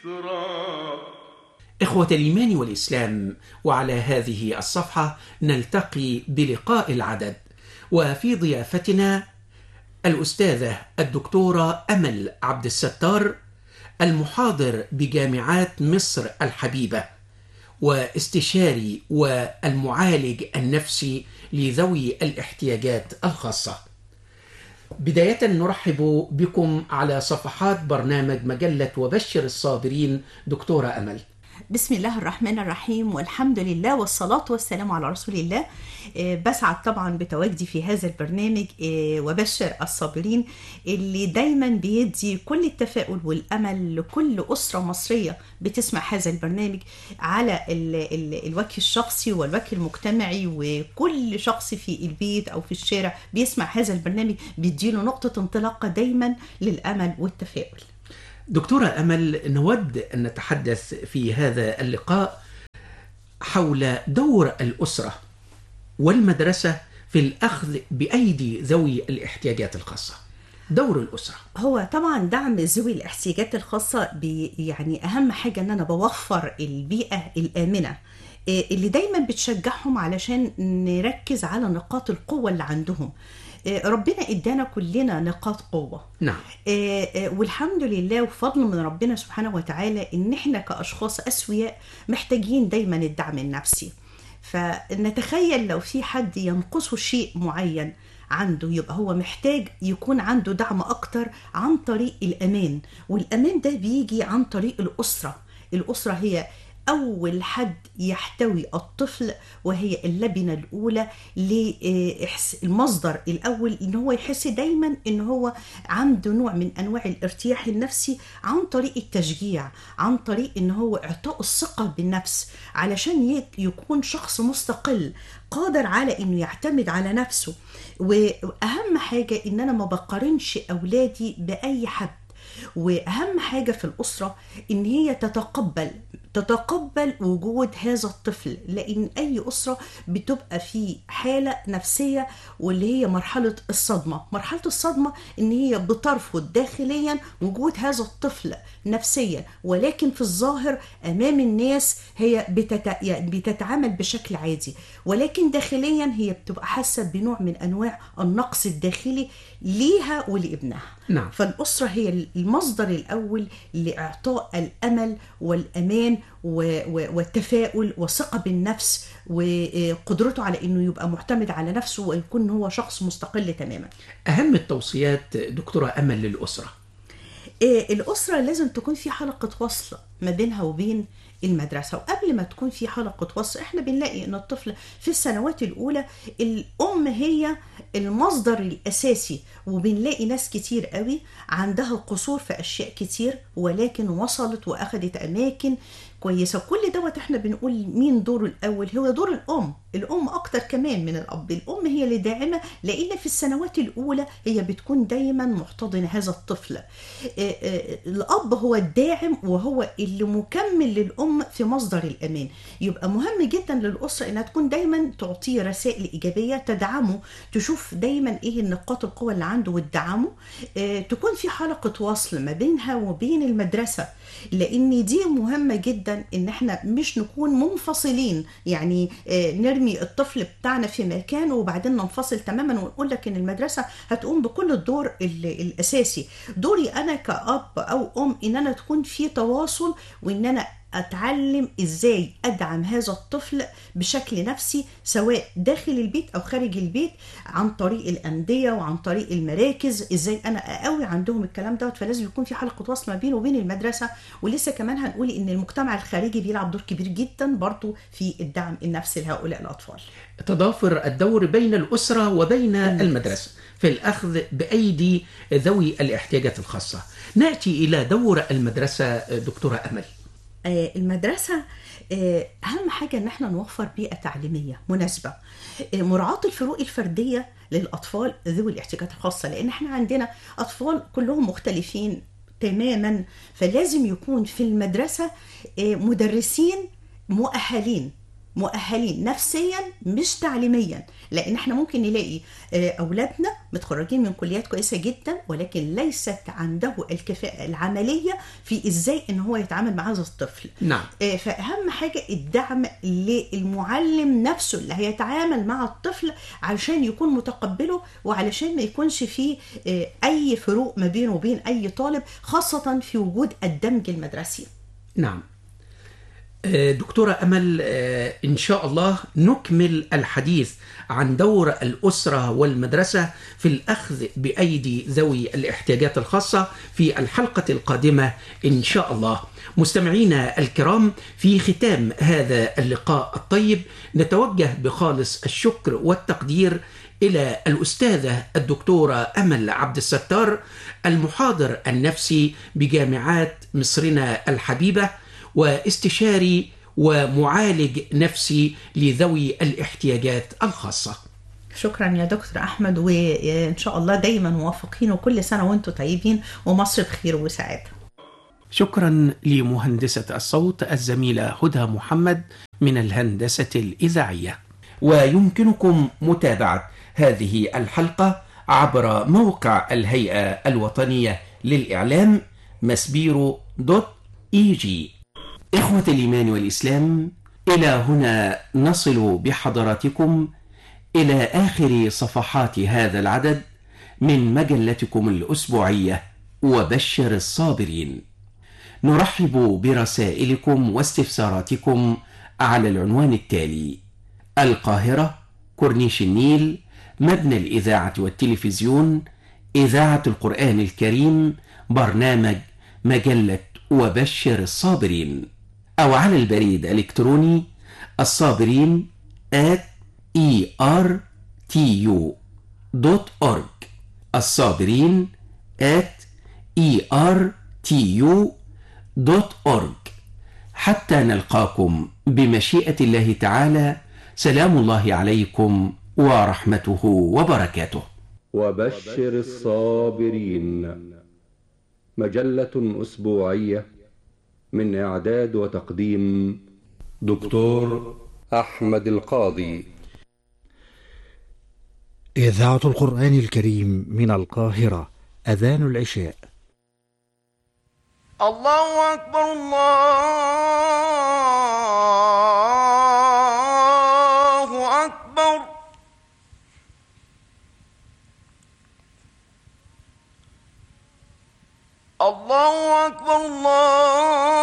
ذكرى إخوة الإيمان والإسلام وعلى هذه الصفحة نلتقي بلقاء العدد وفي ضيافتنا الأستاذة الدكتورة أمل عبد الستار المحاضر بجامعات مصر الحبيبة واستشاري والمعالج النفسي لذوي الاحتياجات الخاصة بداية نرحب بكم على صفحات برنامج مجلة وبشر الصابرين دكتورة أمل بسم الله الرحمن الرحيم والحمد لله والصلاة والسلام على رسول الله آه، بسعد طبعا بتواجدي في هذا البرنامج آه، وبشر الصابرين اللي دايما بيدي كل التفاؤل والأمل لكل أسرة مصرية بتسمع هذا البرنامج على ال ال الوجه الشخصي والوجه المجتمعي وكل شخص في البيت أو في الشارع بيسمع هذا البرنامج بيديله نقطة انطلاقة دايما للأمل والتفاؤل دكتورة أمل نود أن نتحدث في هذا اللقاء حول دور الأسرة والمدرسة في الأخذ بأيدي ذوي الاحتياجات الخاصة دور الأسرة هو طبعا دعم ذوي الاحتياجات الخاصة بي يعني أهم حاجة إن أنا بوفر البيئة الآمنة إيه اللي دايما بتشجعهم علشان نركز على نقاط القوة اللي عندهم إيه ربنا ادانا كلنا نقاط قوة نعم إيه إيه والحمد لله وفضل من ربنا سبحانه وتعالى ان احنا كاشخاص اسوياء محتاجين دايما الدعم النفسي فنتخيل لو في حد ينقصه شيء معين عنده يبقى هو محتاج يكون عنده دعم اكتر عن طريق الامان والامان ده بيجي عن طريق الاسره الاسره هي اول حد يحتوي الطفل وهي اللبنه الاولى للمصدر الاول ان هو يحس دايما ان هو عنده نوع من انواع الارتياح النفسي عن طريق التشجيع عن طريق ان هو اعطاء الثقه بالنفس علشان ي- يكون شخص مستقل قادر على انه يعتمد على نفسه واهم حاجه ان انا ما بقارنش اولادي باي حد واهم حاجه في الاسره ان هي تتقبل تتقبل وجود هذا الطفل لان اي اسره بتبقى في حاله نفسيه واللي هي مرحله الصدمه مرحله الصدمه ان هي بترفض داخليا وجود هذا الطفل نفسيا ولكن في الظاهر امام الناس هي بتت... يعني بتتعامل بشكل عادي ولكن داخليا هي بتبقى حاسه بنوع من انواع النقص الداخلي ليها ولابنها نعم. فالأسرة هي المصدر الأول لإعطاء الأمل والأمان و- و- والتفاؤل والثقة بالنفس وقدرته على إنه يبقى معتمد على نفسه ويكون هو شخص مستقل تماما أهم التوصيات دكتورة أمل للأسرة إيه، الأسرة لازم تكون في حلقة وصل ما بينها وبين المدرسة وقبل ما تكون في حلقة وصل احنا بنلاقي ان الطفل في السنوات الأولى الأم هي المصدر الأساسي وبنلاقي ناس كتير قوي عندها قصور في أشياء كتير ولكن وصلت وأخدت أماكن كويسة كل دوت احنا بنقول مين دوره الأول هو دور الأم الأم أكتر كمان من الأب الأم هي اللي داعمة لأن في السنوات الأولى هي بتكون دايما محتضنة هذا الطفل آه، آه، الأب هو الداعم وهو اللي مكمل للأم في مصدر الأمان يبقى مهم جدا للأسرة إنها تكون دايما تعطيه رسائل إيجابية تدعمه تشوف دايما إيه النقاط القوة اللي عنده وتدعمه آه، تكون في حلقة وصل ما بينها وبين المدرسة لأن دي مهمة جدا إن إحنا مش نكون منفصلين يعني آه، نرمي الطفل بتاعنا في مكان وبعدين ننفصل تماما ونقول لك إن المدرسة هتقوم بكل الدور ال- الأساسي دوري أنا كأب أو أم إن أنا تكون في تواصل وإن أنا اتعلم ازاي ادعم هذا الطفل بشكل نفسي سواء داخل البيت او خارج البيت عن طريق الانديه وعن طريق المراكز ازاي انا اقوي عندهم الكلام دوت فلازم يكون في حلقه وصل ما بينه وبين المدرسه ولسه كمان هنقول ان المجتمع الخارجي بيلعب دور كبير جدا برضه في الدعم النفسي لهؤلاء الاطفال تضافر الدور بين الأسرة وبين المدرسة في الأخذ بأيدي ذوي الاحتياجات الخاصة نأتي إلى دور المدرسة دكتورة أمل آه، المدرسة آه، أهم حاجة إن احنا نوفر بيئة تعليمية مناسبة آه، مراعاة الفروق الفردية للأطفال ذوي الاحتياجات الخاصة لأن احنا عندنا أطفال كلهم مختلفين تماما فلازم يكون في المدرسة آه، مدرسين مؤهلين مؤهلين نفسيا مش تعليميا لان احنا ممكن نلاقي آه، اولادنا متخرجين من كليات كويسه جدا ولكن ليست عنده الكفاءه العمليه في ازاي ان هو يتعامل مع هذا الطفل نعم آه، فاهم حاجه الدعم للمعلم نفسه اللي هيتعامل مع الطفل علشان يكون متقبله وعلشان ما يكونش فيه آه، اي فروق ما بينه وبين اي طالب خاصه في وجود الدمج المدرسي نعم آه، دكتورة أمل آه، إن شاء الله نكمل الحديث عن دور الأسرة والمدرسة في الأخذ بأيدي ذوي الاحتياجات الخاصة في الحلقة القادمة إن شاء الله مستمعينا الكرام في ختام هذا اللقاء الطيب نتوجه بخالص الشكر والتقدير إلى الأستاذة الدكتورة أمل عبد الستار المحاضر النفسي بجامعات مصرنا الحبيبة واستشاري ومعالج نفسي لذوي الاحتياجات الخاصة شكرا يا دكتور احمد وان شاء الله دايما موفقين وكل سنه وانتم طيبين ومصر بخير وسعاده شكرا لمهندسة الصوت الزميلة هدى محمد من الهندسة الإذاعية ويمكنكم متابعة هذه الحلقة عبر موقع الهيئة الوطنية للإعلام مسبيرو دوت اي جي إخوة الإيمان والإسلام إلى هنا نصل بحضراتكم إلى آخر صفحات هذا العدد من مجلتكم الأسبوعية وبشر الصابرين نرحب برسائلكم واستفساراتكم على العنوان التالي القاهرة كورنيش النيل مبنى الإذاعة والتلفزيون إذاعة القرآن الكريم برنامج مجلة وبشر الصابرين أو على البريد الإلكتروني الصابرين at ertu.org الصابرين at ertu.org حتى نلقاكم بمشيئة الله تعالى سلام الله عليكم ورحمته وبركاته وبشر الصابرين مجلة أسبوعية من إعداد وتقديم دكتور أحمد القاضي إذاعة القرآن الكريم من القاهرة أذان العشاء الله أكبر الله أكبر الله أكبر الله